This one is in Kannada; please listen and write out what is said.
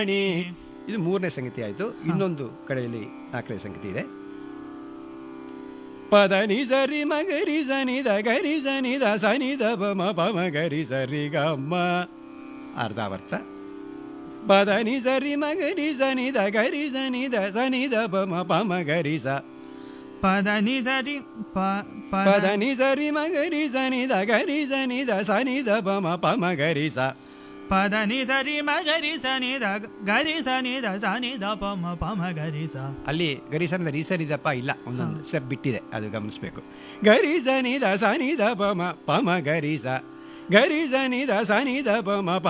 ಇದು ಮೂರನೇ ಸಂಗತಿ ಆಯಿತು ಇನ್ನೊಂದು ಕಡೆಯಲ್ಲಿ ನಾಲ್ಕನೇ ಸಂಗತಿ ಇದೆ ಪದ ನಿ ಸರಿ ಮಗರಿ ಸನಿ ದ ಗರಿ ಸನಿ ದ ಸನಿ ದ ಬ ಮ ಪ ಮ ಗರಿ ಸರಿ ಗ ಮ ಅರ್ಧಾವರ್ತ ಪದ ನಿ ಸರಿ ಮಗರಿ ಸನಿ ದ ಗರಿ ಸನಿ ದ ಸನಿ ದ ಬ ಮ ಪ ಮ ಗರಿ ಸ ಪದ ನಿ ಸರಿ ಪ- ಪದ ಪದ ನಿ ಸರಿ ಮಗರಿ ಸನಿ ದ ಗರಿ ಸನಿ ದ ಸನಿ ದ ಬ ಮ ಪ ಮ ಗರಿ ಸ ಪದ ನಿ ಸರಿ ಮ ಗರಿ ಸ ನಿ ದ ಗ- ಗರಿ ಸ ನಿ ದ ಸ ನಿ ದ ಪ ಮ ಪ ಮ ಗರಿ ಸ ಅಲ್ಲಿ ಗರಿಸನಿದ ರೀಸನಿದಪ್ಪ ಇಲ್ಲ ಒಂದೊಂದು ಸ್ಟೆಪ್ ಬಿಟ್ಟಿದೆ ಅದು ಗಮನಿಸಬೇಕು ಗರಿಸನಿದ ಸನಿದ ಪ ಮ ಪ ಮ ಗರಿಸ ಗರಿಸನಿದ ಸನಿದ ಪ ಮ ಪ